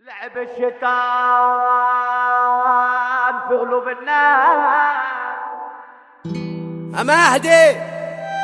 لعب الشيطان في قلوب الناس مهدي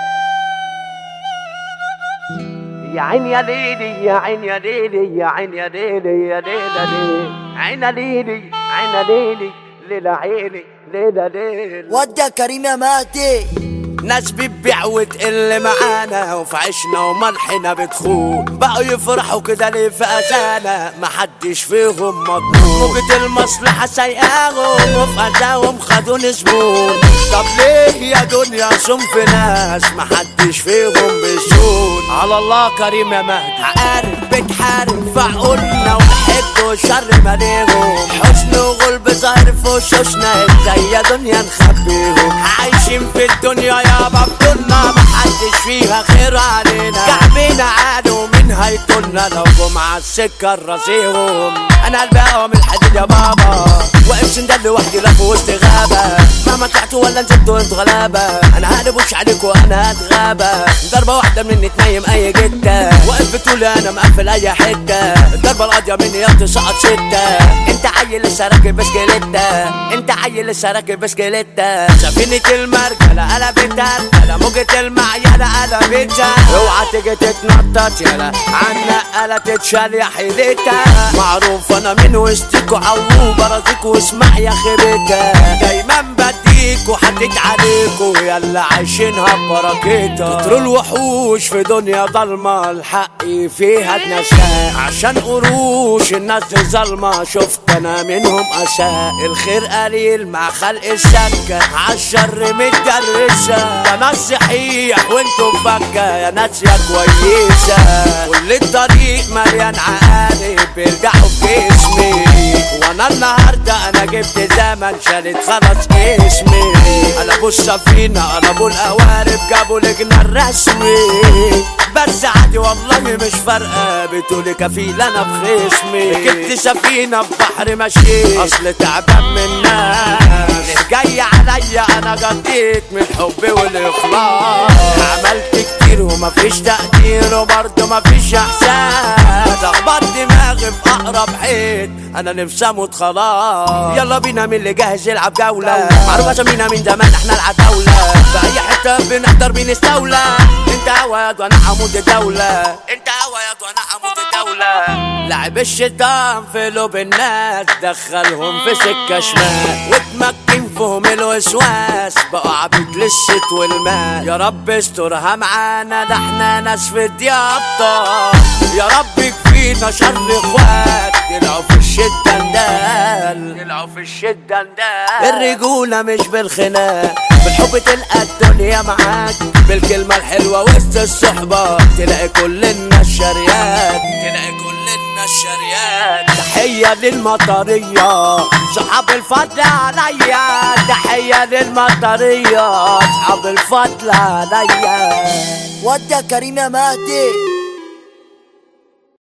يا عين يا ليلي يا عين يا ليلي يا عين يا ليلي يا ليلى ليلي عين يا ليلي عين يا ليلي ليلى عيني ليلى ليلى ودى كريم يا مهدي ناس بتبيع وتقل معانا وفي عشنا وملحنا بتخون بقوا يفرحوا كده ليه في اذانا محدش فيهم مضمون موجة المصلحة سايقاهم وفي اذاهم خدوا زبون طب ليه يا دنيا صنف ناس محدش فيهم بيسون على الله كريم يا مهدي عارف بتحارب في عقولنا والحب والشر ماليهم حزن وغلب ظاهر في وشوشنا ازاي يا دنيا نخبيهم عايشين في الدنيا يا بطلنا محدش فيها خير علينا كعبنا عاد ومين هيطولنا لو جم على السكة نرازيهم انا قلبي من الحديد يا بابا واقف سندال لوحدي لا في وسط غابة مهما طلعتوا ولا نزلتوا انتوا غلابة انا هقلبوش عليكوا انا هتغابة ضربة واحدة مني تنيم اي جدة واقف بتقولي انا مقفل اي حتة الضربة القاضية مني يا تسقط ستة انت عيل لسه راكب بسكليتة انت عيل لسه راكب بسكليتة سفينة المركلة قلبتها انا موجة المعينة قلبتها اوعى تيجي تتنطط يلا عنا قلة تتشال يا حيلتها معروف انا من وسطكوا عوو برازيكوا واسمع يا خيبتها دايما بديك وحطيت عليكوا يلا عايشينها ببركتها كتروا الوحوش في دنيا ضلمة الحق فيها اتنسى عشان قروش الناس دي ظلمة شفت انا منهم اساء الخير قليل مع خلق السكة عالشر متدرسة ده ناس صحيح وانتوا فكة يا ناس يا كويسة كل الطريق مليان عقارب بيرجعوا في جسمي وانا النهاردة انا جبت زمن شالت خلاص اسمي انا ابو السفينة انا ابو القوارب جابوا لجنة الرسمي بس عادي والله مش فارقة بتقولي كفيل انا بخصمي ركبت سفينة في بحر ماشي اصل تعبان من الناس جاي عليا انا قضيت من الحب والاخلاص عملت كتير ومفيش تقدير وبرضه مفيش احساس اخبط دماغي في اقرب حيط انا نفسي اموت خلاص يلا بينا مين اللي جاهز يلعب جولة معروفة سمينا من زمان احنا العتاولة في اي حتة بنحضر بنستولى انت هوايات وانا عمود الدولة انت هوايات وانا عمود الدولة لعب الشيطان في قلوب الناس دخلهم في سكة شمال واتمكن فيهم الوسواس بقوا عبيد للشت والمال يا رب استرها معانا ده احنا ناس في الديابطة يا رب يكفينا شر اخوات طلعوا في الشدة ندال طلعوا في الشدة ندال الرجولة مش بالخناق بالحب تلقى الدنيا معاك بالكلمة الحلوة وسط الصحبة تلاقي كل الناس شريات تلاقي كل الناس شريات تحية للمطرية صحاب الفضل عليا تحية للمطرية صحاب الفضل عليا ودى كريم يا مهدي